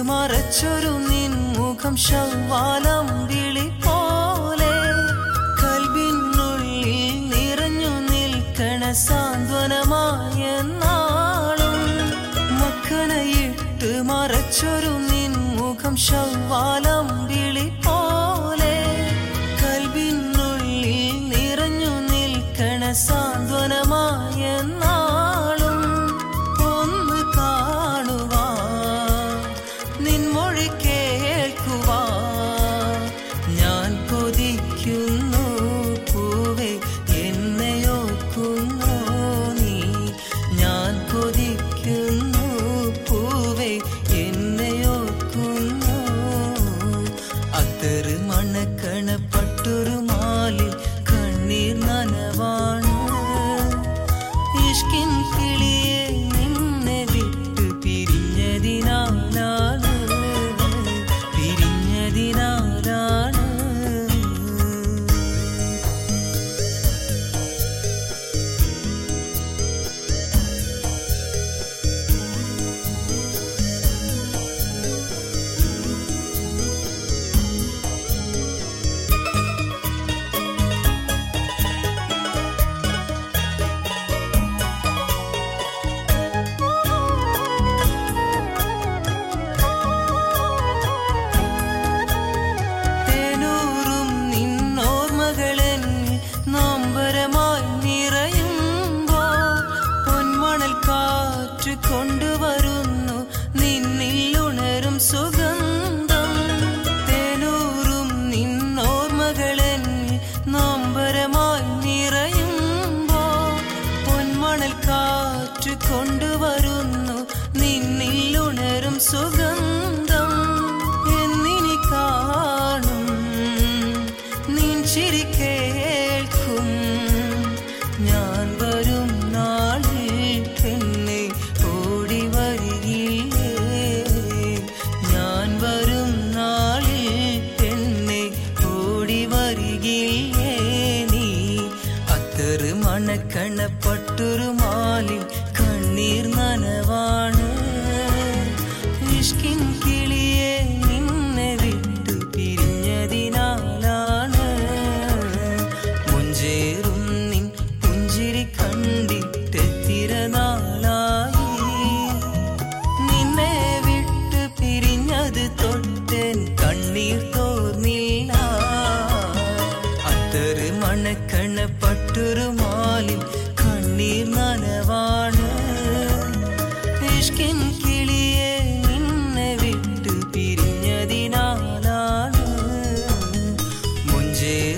മറച്ചൊരു നിൻ മുഖം ശവാലം വിളി പോലെ കൽവിനുള്ളിൽ നിറഞ്ഞു നിൽക്കണ സാന്ത്വനമായ നാളും മക്കനയിട്ട് മറച്ചൊരു നിൻ മുഖം ശവാലം വിളി പോലെ കൽവിനുള്ളിൽ നിറഞ്ഞു നിൽക്കണ സാന്ത്വനമായ നാളും ഒന്ന് കാണുവാ നിൻമൊഴി കേൾക്കുവാ ഞാൻ കൊതിക്കുന്നു പൂവേ എന്നെ ഓർക്കുന്നു നീ ഞാൻ കൊതിക്കുന്നു പൂവേ എന്നെ ഓർക്കുന്നു അത്തറ് മണക്കണ പട്ടൊരു മാലിൽ കണ്ണീർ നനവാണ് ഇഷ്കിൻ കിളിയെ നിന്നെ വിട്ട് പിരിഞ്ഞതിനാലാണ് പിരിഞ്ഞതിനാലാണ് തേനൂറും നിന്നോർമകളെന്നിൽ നൊമ്പരമായി നിറയുമ്പോൾ പൊന്മണൽ കാറ്റ് കൊണ്ടുവരുന്നു നിന്നിൽ ഉണരും സുഗന്ധം തേനൂറും നിന്നോർമകളെന്നിൽ നൊമ്പരമായി നിറയുമ്പോൾ പൊന്മണൽ കാറ്റ് കൊണ്ടുവരുന്നു നിന്നിൽ ഉണരും സുഗന്ധം എന്നിനി കാണും നിൻ ചിരി കേൾക്കും ഞാൻ വരും നാളിൽ എന്നെ ഓടി വരികില്ലേ ഞാൻ വരും നാളിൽ എന്നെ ഓടി വരികില്ലേ നീ അത്തറ് മണക്കണ പട്ടൊരു മാലിൽ കണ്ണീർ നനവാണ് ഇഷ്കിൻ കിളിയെ നിന്നെ വിട്ടു പിരിഞ്ഞതിനാലാണ് മുഞ്ചേറും നിൻ പുഞ്ചിരി കണ്ടിട്ടെത്തിര നാളായി നിന്നെ വിട്ട് പിരിഞ്ഞത് തൊട്ടൻ കണ്ണീർ തോർന്നില്ല അത്തറ് മണക്കണ പട്ടൊരു മാലിൽ കണ്ണീർ നനവാണ് ഇഷ്കിൻ കിളിയെ നിന്നെ വിട്ടു പിരിഞ്ഞതിനാലാണ് മുഞ്ചേ